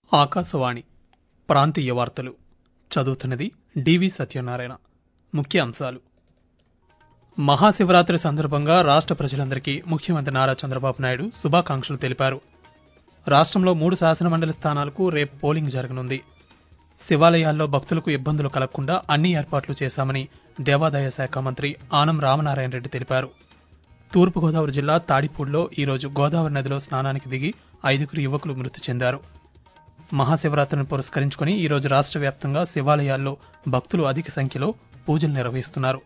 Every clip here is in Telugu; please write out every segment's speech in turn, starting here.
ఆకాశవాణి ప్రాంతీయ వార్తలు చదువుతున్నది డివి సత్యనారాయణ ముఖ్య అంశాలు మహాశివరాత్రి సందర్భంగా రాష్ట ప్రజలందరికీ ముఖ్యమంత్రి నారా చంద్రబాబు నాయుడు శుభాకాంక్షలు తెలిపారు రాష్టంలో మూడు శాసనమండలి స్థానాలకు రేపు పోలింగ్ జరగనుంది శివాలయాల్లో భక్తులకు ఇబ్బందులు కలగకుండా అన్ని ఏర్పాట్లు చేశామని దేవాదాయ శాఖ మంత్రి ఆనం రామనారాయణ రెడ్డి తెలిపారు తూర్పుగోదావరి జిల్లా తాడిపూడిలో ఈరోజు గోదావరి నదిలో స్నానానికి దిగి ఐదుగురు యువకులు మృతి చెందారు మహాశివరాత్రిని పురస్కరించుకుని ఈరోజు రాష్ట్ర వ్యాప్తంగా శివాలయాల్లో భక్తులు అధిక సంఖ్యలో పూజలు నిర్వహిస్తున్నారు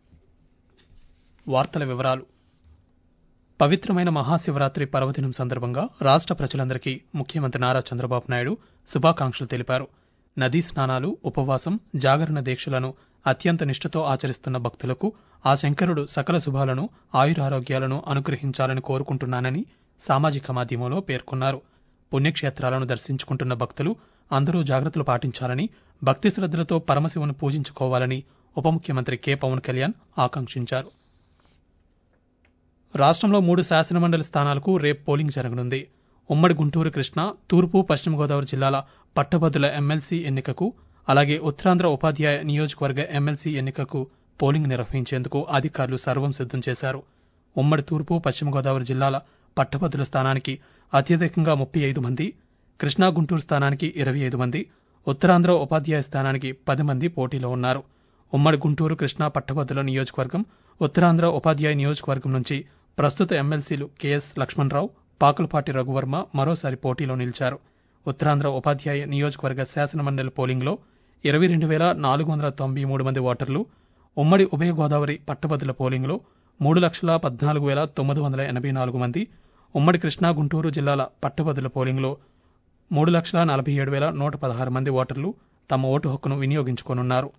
వార్తల వివరాలు పవిత్రమైన మహాశివరాత్రి పర్వదినం సందర్భంగా రాష్ట్ర ప్రజలందరికీ ముఖ్యమంత్రి నారా చంద్రబాబు నాయుడు శుభాకాంక్షలు తెలిపారు నదీ స్నానాలు ఉపవాసం జాగరణ దీక్షలను అత్యంత నిష్ఠతో ఆచరిస్తున్న భక్తులకు ఆ శంకరుడు సకల శుభాలను ఆయురారోగ్యాలను అనుగ్రహించాలని కోరుకుంటున్నానని సామాజిక మాధ్యమంలో పేర్కొన్నారు పుణ్యక్షేత్రాలను దర్శించుకుంటున్న భక్తులు అందరూ జాగ్రత్తలు పాటించాలని భక్తి శ్రద్దలతో పరమశివుని పూజించుకోవాలని ఉప ముఖ్యమంత్రి కె పవన్ కళ్యాణ్ ఆకాంక్షించారు రాష్ట్రంలో మూడు శాసనమండలి స్థానాలకు రేపు పోలింగ్ జరగనుంది ఉమ్మడి గుంటూరు కృష్ణా తూర్పు పశ్చిమ గోదావరి జిల్లాల పట్టభద్రుల ఎమ్మెల్సీ ఎన్నికకు అలాగే ఉత్తరాంధ్ర ఉపాధ్యాయ నియోజకవర్గ ఎమ్మెల్సీ ఎన్నికకు పోలింగ్ నిర్వహించేందుకు అధికారులు సర్వం సిద్దం చేశారు ఉమ్మడి తూర్పు పశ్చిమ గోదావరి జిల్లాల పట్టభద్రుల స్థానానికి అత్యధికంగా ముప్పై ఐదు మంది కృష్ణా గుంటూరు స్థానానికి ఇరవై ఐదు మంది ఉత్తరాంధ్ర ఉపాధ్యాయ స్థానానికి పది మంది పోటీలో ఉన్నారు ఉమ్మడి గుంటూరు కృష్ణా పట్టభద్రుల నియోజకవర్గం ఉత్తరాంధ్ర ఉపాధ్యాయ నియోజకవర్గం నుంచి ప్రస్తుత ఎమ్మెల్సీలు కెఎస్ లక్ష్మణరావు పాకులపాటి రఘువర్మ మరోసారి పోటీలో నిలిచారు ఉత్తరాంధ్ర ఉపాధ్యాయ నియోజకవర్గ శాసనమండలి పోలింగ్లో ఇరవై రెండు వేల నాలుగు వందల తొంభై మూడు మంది ఓటర్లు ఉమ్మడి ఉభయ గోదావరి పట్టభద్రుల పోలింగ్లో మూడు లక్షల పద్నాలుగు వేల తొమ్మిది వందల ఎనభై నాలుగు మంది ఉమ్మడి కృష్ణా గుంటూరు జిల్లాల పట్టభద్రుల పోలింగ్లో మూడు లక్షల నలభై ఏడు వేల నూట పదహారు మంది ఓటర్లు తమ ఓటు హక్కును వినియోగించుకోనున్నారు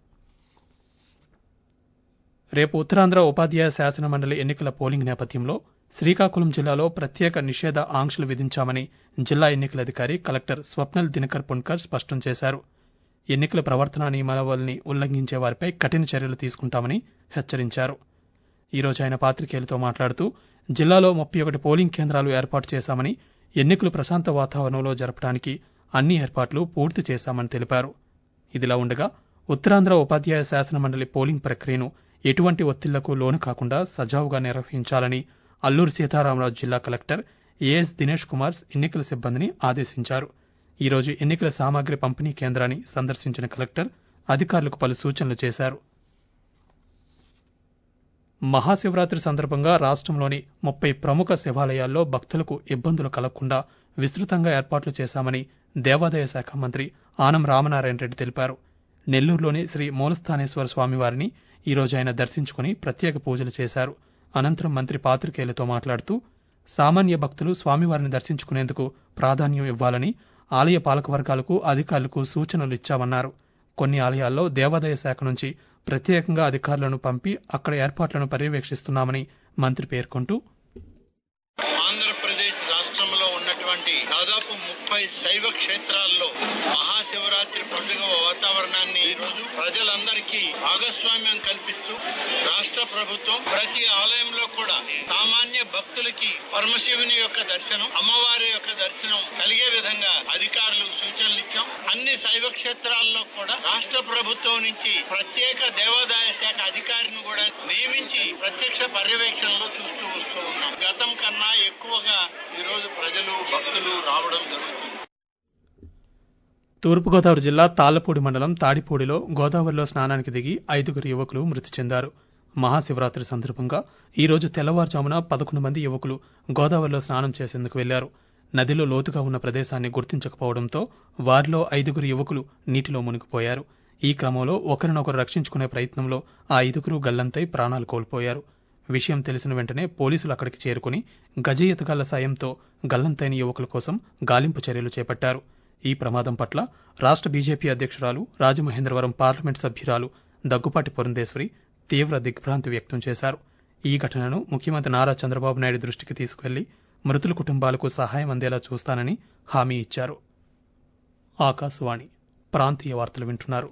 రేపు ఉత్తరాంధ్ర ఉపాధ్యాయ శాసన మండలి ఎన్నికల పోలింగ్ నేపథ్యంలో శ్రీకాకుళం జిల్లాలో ప్రత్యేక నిషేధ ఆంక్షలు విధించామని జిల్లా ఎన్నికల అధికారి కలెక్టర్ స్వప్నల్ దినకర్ పున్కర్ స్పష్టం చేశారు ఎన్నికల ప్రవర్తనా నియమావళిని ఉల్లంఘించే వారిపై కఠిన చర్యలు తీసుకుంటామని హెచ్చరించారు ఈ రోజు ఆయన పాత్రికేయులతో మాట్లాడుతూ జిల్లాలో ముప్పై ఒకటి పోలింగ్ కేంద్రాలు ఏర్పాటు చేశామని ఎన్నికలు ప్రశాంత వాతావరణంలో జరపడానికి అన్ని ఏర్పాట్లు పూర్తి చేశామని తెలిపారు ఇదిలా ఉండగా ఉత్తరాంధ్ర ఉపాధ్యాయ శాసన మండలి పోలింగ్ ప్రక్రియను ఎటువంటి ఒత్తిళ్లకు లోను కాకుండా సజావుగా నిర్వహించాలని అల్లూరు సీతారామరాజు జిల్లా కలెక్టర్ ఏఎస్ దినేష్ కుమార్ ఎన్నికల సిబ్బందిని ఆదేశించారు ఈ రోజు ఎన్నికల సామాగ్రి పంపిణీ కేంద్రాన్ని సందర్శించిన కలెక్టర్ అధికారులకు పలు సూచనలు చేశారు మహాశివరాత్రి సందర్భంగా రాష్ట్రంలోని ముప్పై ప్రముఖ శివాలయాల్లో భక్తులకు ఇబ్బందులు కలగకుండా విస్తృతంగా ఏర్పాట్లు చేశామని దేవాదాయ శాఖ మంత్రి ఆనం రామనారాయణ రెడ్డి తెలిపారు నెల్లూరులోని శ్రీ మూలస్థానేశ్వర స్వామివారిని ఈ రోజు ఆయన దర్శించుకుని ప్రత్యేక పూజలు చేశారు అనంతరం మంత్రి పాత్రికేయులతో మాట్లాడుతూ సామాన్య భక్తులు స్వామివారిని దర్శించుకునేందుకు ప్రాధాన్యం ఇవ్వాలని ఆలయ పాలకవర్గాలకు అధికారులకు సూచనలు ఇచ్చామన్నారు కొన్ని ఆలయాల్లో దేవాదాయ శాఖ నుంచి ప్రత్యేకంగా అధికారులను పంపి అక్కడ ఏర్పాట్లను పర్యవేక్షిస్తున్నామని మంత్రి పేర్కొంటూ ఆంధ్రప్రదేశ్ రాష్ట్రంలో ఉన్నటువంటి దాదాపు ముప్పై శైవ క్షేత్రాల్లో మహాశివరాత్రి పండుగ వాతావరణాన్ని ఈ రోజు ప్రజలందరికీ భాగస్వామ్యం కల్పిస్తూ రాష్ట్ర ప్రభుత్వం ప్రతి ఆలయంలో కూడా సామాన్య భక్తులకి పరమశివుని యొక్క దర్శనం అమ్మవారి యొక్క దర్శనం కలిగే విధంగా అధికారులు సూచనలు ఇచ్చాం అన్ని శైవ క్షేత్రాల్లో కూడా రాష్ట్ర ప్రభుత్వం నుంచి ప్రత్యేక దేవాదాయ శాఖ అధికారిని కూడా నియమించి ప్రత్యక్ష పర్యవేక్షణలో చూస్తూ వస్తూ ఉన్నాం గతం కన్నా ఎక్కువగా ఈ రోజు ప్రజలు భక్తులు రావడం జరుగుతుంది తూర్పుగోదావరి జిల్లా తాళ్లపూడి మండలం తాడిపూడిలో గోదావరిలో స్నానానికి దిగి ఐదుగురు యువకులు మృతి చెందారు మహాశివరాత్రి సందర్భంగా ఈ రోజు తెల్లవారుజామున పదకొండు మంది యువకులు గోదావరిలో స్నానం చేసేందుకు వెళ్లారు నదిలో లోతుగా ఉన్న ప్రదేశాన్ని గుర్తించకపోవడంతో వారిలో ఐదుగురు యువకులు నీటిలో మునిగిపోయారు ఈ క్రమంలో ఒకరినొకరు రక్షించుకునే ప్రయత్నంలో ఆ ఐదుగురు గల్లంతై ప్రాణాలు కోల్పోయారు విషయం తెలిసిన వెంటనే పోలీసులు అక్కడికి చేరుకుని గజ ఎతగాళ్ల సాయంతో గల్లంతైన యువకుల కోసం గాలింపు చర్యలు చేపట్టారు ఈ ప్రమాదం పట్ల రాష్ట్ర బీజేపీ అధ్యక్షురాలు రాజమహేంద్రవరం పార్లమెంట్ సభ్యురాలు దగ్గుపాటి పురంధేశ్వరి తీవ్ర దిగ్భ్రాంతి వ్యక్తం చేశారు ఈ ఘటనను ముఖ్యమంత్రి నారా చంద్రబాబు నాయుడు దృష్టికి తీసుకువెళ్లి మృతుల కుటుంబాలకు సహాయం అందేలా చూస్తానని హామీ ఇచ్చారు ఆకాశవాణి ప్రాంతీయ వార్తలు వింటున్నారు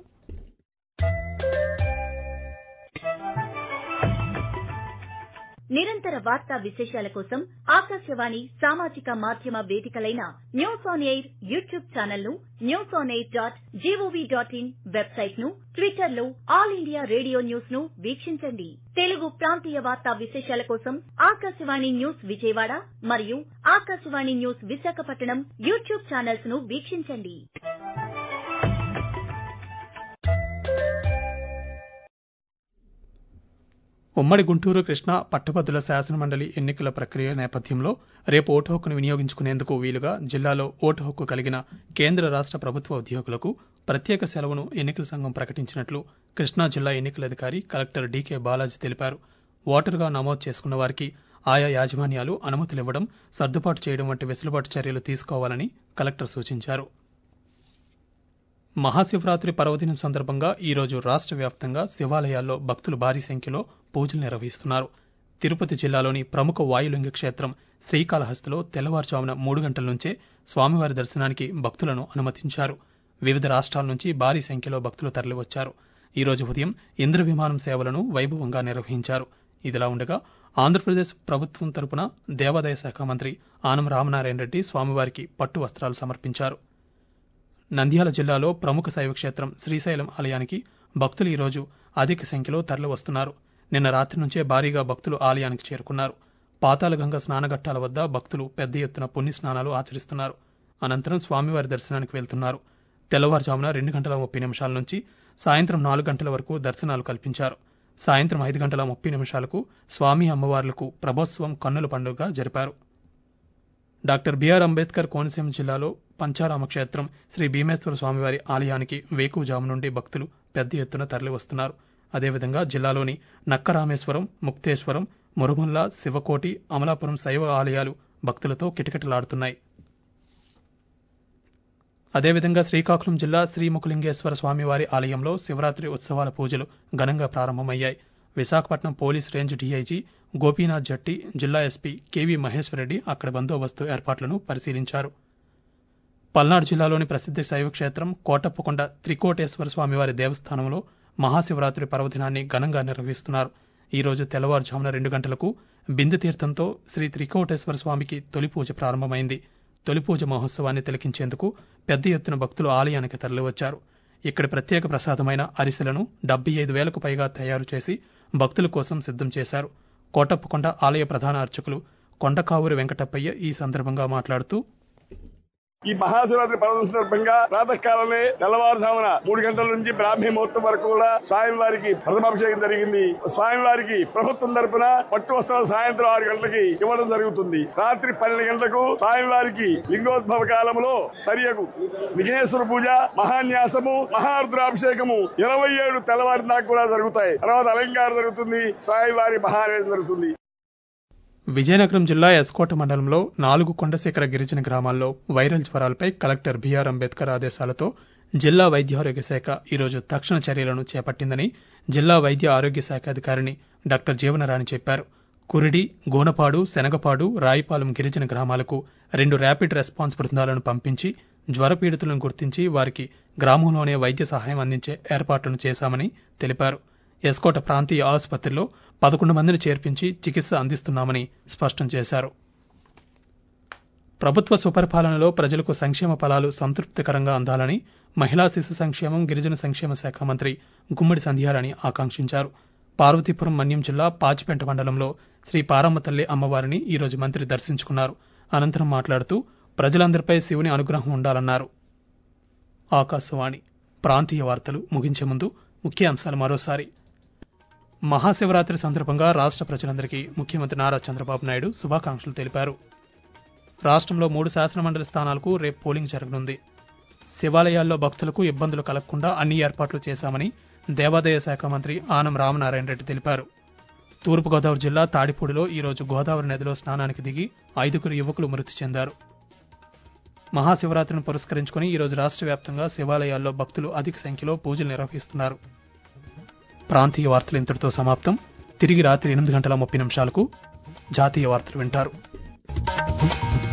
నిరంతర వార్తా విశేషాల కోసం ఆకాశవాణి సామాజిక మాధ్యమ వేదికలైన news on air YouTube channel ను news on air dot gov dot in website ను ట్విట్టర్ లో ఆల్ ఇండియా రేడియో న్యూస్ ను వీక్షించండి తెలుగు ప్రాంతీయ వార్తా విశేషాల కోసం ఆకాశవాణి న్యూస్ విజయవాడ మరియు Akashvani news Visakhapatnam YouTube channels ను వీక్షించండి ఉమ్మడి గుంటూరు కృష్ణా పట్టభద్రుల శాసనమండలి ఎన్నికల ప్రక్రియ నేపథ్యంలో రేపు ఓటు హక్కును వినియోగించుకునేందుకు వీలుగా జిల్లాలో ఓటు హక్కు కలిగిన కేంద్ర రాష్ట్ర ప్రభుత్వ ఉద్యోగులకు ప్రత్యేక సెలవును ఎన్నికల సంఘం ప్రకటించినట్లు కృష్ణా జిల్లా ఎన్నికల అధికారి కలెక్టర్ డీకే బాలాజీ తెలిపారు ఓటరుగా నమోదు చేసుకున్న వారికి ఆయా యాజమాన్యాలు అనుమతులివ్వడం సర్దుబాటు చేయడం వంటి వెసులుబాటు చర్యలు తీసుకోవాలని కలెక్టర్ సూచించారు మహాశివరాత్రి పర్వదినం సందర్భంగా ఈ రోజు రాష్ట్ర వ్యాప్తంగా శివాలయాల్లో భక్తులు భారీ సంఖ్యలో పూజలు నిర్వహిస్తున్నారు తిరుపతి జిల్లాలోని ప్రముఖ వాయులింగ క్షేత్రం శ్రీకాళహస్తిలో తెల్లవారుజామున మూడు గంటల నుంచే స్వామివారి దర్శనానికి భక్తులను అనుమతించారు వివిధ రాష్ట్రాల నుంచి భారీ సంఖ్యలో భక్తులు తరలివచ్చారు ఈ రోజు ఉదయం ఇంద్ర విమానం సేవలను వైభవంగా నిర్వహించారు ఇదిలా ఉండగా ఆంధ్రప్రదేశ్ ప్రభుత్వం తరపున దేవాదాయ శాఖ మంత్రి ఆనం రామనారాయణ రెడ్డి స్వామివారికి పట్టు వస్త్రాలు సమర్పించారు నంద్యాల జిల్లాలో ప్రముఖ శైవ క్షేత్రం శ్రీశైలం ఆలయానికి భక్తులు ఈరోజు అధిక సంఖ్యలో తరలి వస్తున్నారు నిన్న రాత్రి నుంచే భారీగా భక్తులు ఆలయానికి చేరుకున్నారు పాతాళగంగ స్నానఘట్టాల వద్ద భక్తులు పెద్ద ఎత్తున పుణ్య స్నానాలు ఆచరిస్తున్నారు అనంతరం స్వామివారి దర్శనానికి వెళ్తున్నారు తెల్లవారుజామున రెండు గంటల ముప్పై నిమిషాల నుంచి సాయంత్రం నాలుగు గంటల వరకు దర్శనాలు కల్పించారు సాయంత్రం ఐదు గంటల ముప్పై నిమిషాలకు స్వామి అమ్మవార్లకు ప్రభోత్సవం కన్నుల పండుగ జరిపారు డాక్టర్ బిఆర్ అంబేద్కర్ కోనసీమ జిల్లాలో పంచారామ క్షేత్రం శ్రీ భీమేశ్వర స్వామివారి ఆలయానికి వేకువజాము నుండి భక్తులు పెద్ద ఎత్తున తరలి వస్తున్నారు అదేవిధంగా జిల్లాలోని నక్కరామేశ్వరం ముక్తేశ్వరం మురుమల్ల శివకోటి అమలాపురం శైవ ఆలయాలు భక్తులతో కిటకిటలాడుతున్నాయి అదేవిధంగా శ్రీకాకుళం జిల్లా శ్రీముఖలింగేశ్వర స్వామివారి ఆలయంలో శివరాత్రి ఉత్సవాల పూజలు ఘనంగా ప్రారంభమయ్యాయి Visakhapatnam police range DIG Gopinath Jatti జిల్లా ఎస్పీ కేవీ మహేశ్వరరెడ్డి అక్కడ బందోబస్తు ఏర్పాట్లను పరిశీలించారు పల్నాడు జిల్లాలోని ప్రసిద్ధ శైవ క్షేత్రం కోటప్పకొండ త్రికోటేశ్వర స్వామివారి దేవస్థానంలో మహాశివరాత్రి పర్వదినాన్ని ఘనంగా నిర్వహిస్తున్నారు ఈ రోజు తెల్లవారుజామున రెండు గంటలకు బిందు తీర్థంతో శ్రీ త్రికోటేశ్వర స్వామికి తొలి పూజ ప్రారంభమైంది తొలి పూజ మహోత్సవాన్ని తిలకించేందుకు పెద్ద ఎత్తున భక్తులు ఆలయానికి తరలివచ్చారు ఇక్కడి ప్రత్యేక ప్రసాదమైన అరిసెలను డెబ్బై ఐదు వేలకు పైగా తయారు చేసి భక్తుల కోసం సిద్ధం చేశారు కోటప్పకొండ ఆలయ ప్రధాన అర్చకులు కొండకావూరి వెంకటప్పయ్య ఈ సందర్భంగా మాట్లాడుతూ ఈ మహాశివరాత్రి పర్వదిన సందర్భంగా ప్రాతకాలమే తెల్లవారుజామున మూడు గంటల నుంచి బ్రాహ్మీ ముహూర్తం వరకు కూడా స్వామివారికి ప్రథమాభిషేకం జరిగింది స్వామివారికి ప్రభుత్వం తరపున పట్టు వస్త్రాలు సాయంత్రం ఆరు గంటలకి ఇవ్వడం జరుగుతుంది రాత్రి పన్నెండు గంటలకు స్వామివారికి లింగోద్భవ కాలంలో సరియకు విఘ్నేశ్వర పూజ మహాన్యాసము మహారుద్రాభిషేకము ఇరవై ఏడు తెల్లవారి దాకా కూడా జరుగుతాయి తర్వాత అలంకారం జరుగుతుంది స్వామివారి మహానేజం జరుగుతుంది విజయనగరం జిల్లా ఎస్కోట మండలంలో నాలుగు కొండశేఖర గిరిజన గ్రామాల్లో వైరల్ జ్వరాలపై కలెక్టర్ బీఆర్ అంబేద్కర్ ఆదేశాలతో జిల్లా వైద్య ఆరోగ్య శాఖ ఈరోజు తక్షణ చర్యలను చేపట్టిందని జిల్లా వైద్య ఆరోగ్య శాఖ అధికారిని డాక్టర్ జీవనరాణి చెప్పారు కురిడి గోనపాడు శనగపాడు రాయిపాలెం గిరిజన గ్రామాలకు రెండు ర్యాపిడ్ రెస్పాన్స్ బృందాలను పంపించి జ్వర పీడితులను గుర్తించి వారికి గ్రామంలోనే వైద్య సహాయం అందించే ఏర్పాట్లను చేశామని తెలిపారు ఎస్కోట ప్రాంతీయ ఆసుపత్రిలో పదకొండు మందిని చేర్పించి చికిత్స అందిస్తున్నామని స్పష్టం చేశారు ప్రభుత్వ సుపరిపాలనలో ప్రజలకు సంక్షేమ ఫలాలు సంతృప్తికరంగా అందాలని మహిళా శిశు సంక్షేమం గిరిజన సంక్షేమ శాఖ మంత్రి గుమ్మడి సంధ్యారాణి ఆకాంక్షించారు పార్వతీపురం మన్యం జిల్లా పాచిపెంట మండలంలో శ్రీ పారమ్మ తల్లి అమ్మవారిని ఈరోజు మంత్రి దర్శించుకున్నారు అనంతరం మాట్లాడుతూ ప్రజలందరిపై శివుని అనుగ్రహం ఉండాలన్నారు ఆకాశవాణి ప్రాంతీయ వార్తలు ముగించే ముందు ముఖ్య అంశాలు మరోసారి మహాశివరాత్రి సందర్భంగా రాష్ట్ర ప్రజలందరికీ ముఖ్యమంత్రి నారా చంద్రబాబు నాయుడు శుభాకాంక్షలు తెలిపారు రాష్ట్రంలో మూడు శాసనమండలి స్థానాలకు రేపు పోలింగ్ జరగనుంది శివాలయాల్లో భక్తులకు ఇబ్బందులు కలగకుండా అన్ని ఏర్పాట్లు చేశామని దేవాదాయ శాఖ మంత్రి ఆనం రామనారాయణ రెడ్డి తెలిపారు తూర్పుగోదావరి జిల్లా తాడిపూడిలో ఈరోజు గోదావరి నదిలో స్నానానికి దిగి ఐదుగురు యువకులు మృతి చెందారు మహాశివరాత్రిని పురస్కరించుకుని ఈరోజు రాష్ట్ర వ్యాప్తంగా శివాలయాల్లో భక్తులు అధిక సంఖ్యలో పూజలు నిర్వహిస్తున్నారు ప్రాంతీయ వార్తలు ఇంతటితో సమాప్తం తిరిగి రాత్రి ఎనిమిది గంటల ముప్పై నిమిషాలకు జాతీయ వార్తలు వింటారు